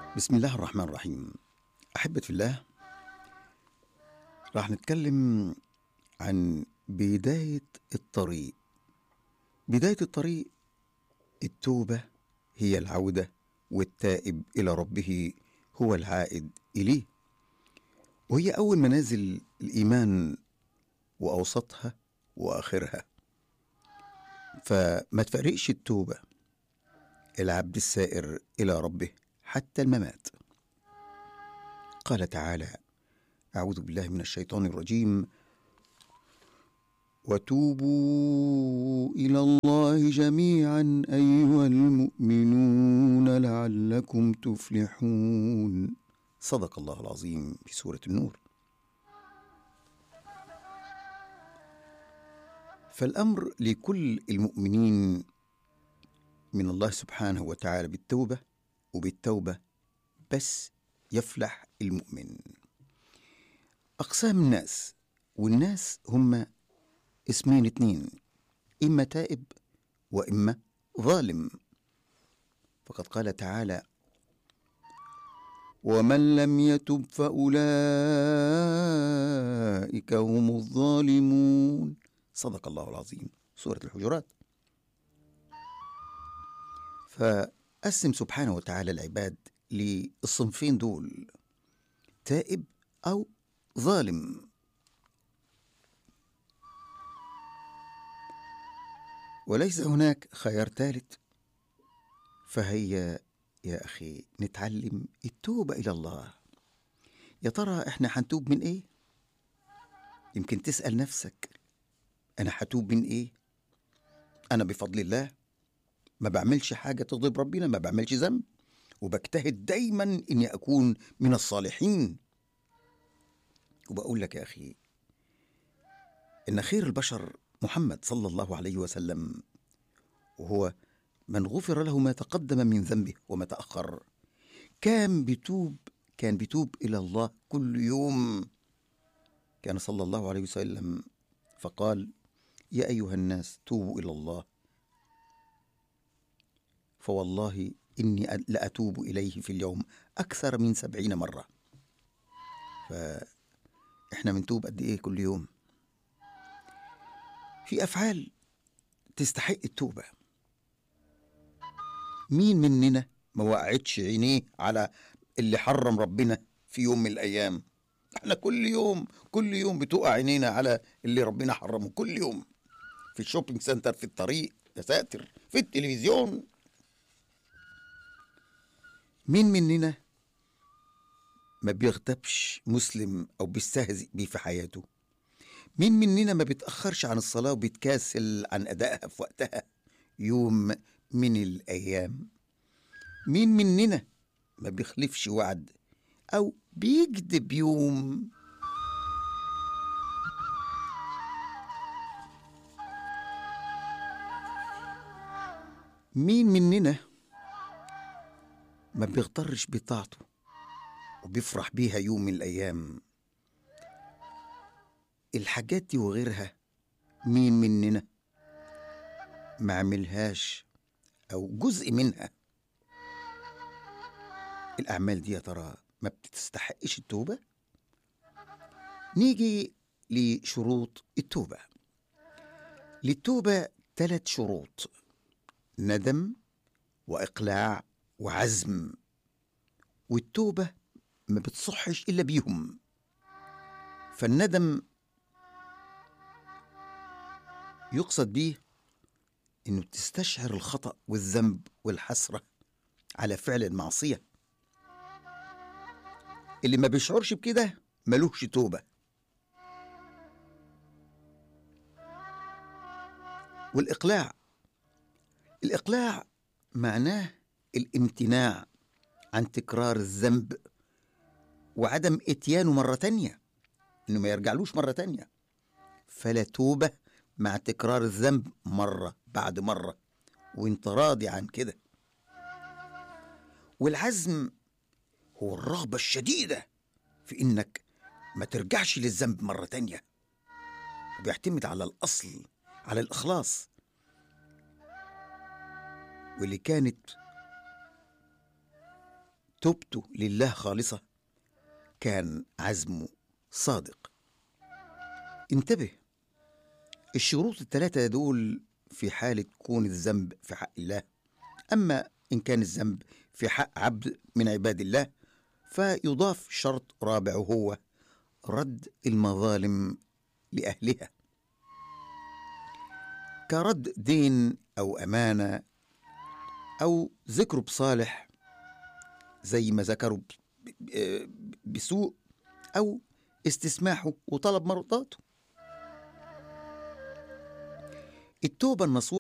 بسم الله الرحمن الرحيم أحبة في الله راح نتكلم عن بداية الطريق بداية الطريق التوبة هي العودة والتائب إلى ربه هو العائد إليه وهي أول منازل الإيمان وأوسطها وآخرها فما تفرقش التوبة العبد السائر إلى ربه حتى الممات قال تعالى أعوذ بالله من الشيطان الرجيم وتوبوا إلى الله جميعا أيها المؤمنون لعلكم تفلحون صدق الله العظيم في سورة النور فالأمر لكل المؤمنين من الله سبحانه وتعالى بالتوبة وبالتوبة بس يفلح المؤمن أقسام الناس والناس هم اسمين اتنين إما تائب وإما ظالم فقد قال تعالى ومن لم يتب فأولئك هم الظالمون صدق الله العظيم سورة الحجرات فقسم سبحانه وتعالى العباد للصنفين دول تائب أو ظالم وليس هناك خيار ثالث فهيا يا أخي نتعلم التوبة إلى الله يا ترى إحنا حنتوب من إيه؟ يمكن تسأل نفسك أنا حتوب من إيه؟ أنا بفضل الله ما بعملش حاجة تغضب ربنا ما بعملش ذنب وبجتهد دايما إني أكون من الصالحين وبقول لك يا أخي إن خير البشر محمد صلى الله عليه وسلم وهو من غفر له ما تقدم من ذنبه وما تأخر كان بيتوب كان بيتوب إلى الله كل يوم كان صلى الله عليه وسلم فقال يا أيها الناس توبوا إلى الله فوالله إني لأتوب إليه في اليوم أكثر من سبعين مرة فإحنا بنتوب قد إيه كل يوم في أفعال تستحق التوبة مين مننا ما وقعتش عينيه على اللي حرم ربنا في يوم من الأيام احنا كل يوم كل يوم بتقع عينينا على اللي ربنا حرمه كل يوم في الشوبينج سنتر في الطريق يا ساتر في التلفزيون مين مننا ما بيغتابش مسلم او بيستهزئ بيه في حياته مين مننا ما بيتاخرش عن الصلاه وبيتكاسل عن ادائها في وقتها يوم من الايام مين مننا ما بيخلفش وعد او بيكذب يوم مين مننا ما بيغترش بطاعته وبيفرح بيها يوم من الأيام الحاجات دي وغيرها مين مننا ما عملهاش أو جزء منها الأعمال دي يا ترى ما بتستحقش التوبة نيجي لشروط التوبة للتوبة ثلاث شروط ندم وإقلاع وعزم والتوبة ما بتصحش إلا بيهم فالندم يقصد بيه إنه تستشعر الخطأ والذنب والحسرة على فعل المعصية اللي ما بيشعرش بكده ملوش توبة والإقلاع الإقلاع معناه الامتناع عن تكرار الذنب وعدم اتيانه مرة تانية انه ما يرجعلوش مرة تانية فلا توبة مع تكرار الذنب مرة بعد مرة وانت راضي عن كده والعزم هو الرغبة الشديدة في انك ما ترجعش للذنب مرة تانية وبيعتمد على الأصل على الإخلاص واللي كانت توبته لله خالصة كان عزمه صادق انتبه الشروط الثلاثة دول في حالة كون الذنب في حق الله أما إن كان الذنب في حق عبد من عباد الله فيضاف شرط رابع وهو رد المظالم لأهلها كرد دين أو أمانة أو ذكره بصالح زي ما ذكروا بسوء أو استسماحه وطلب مرضاته التوبة النصوح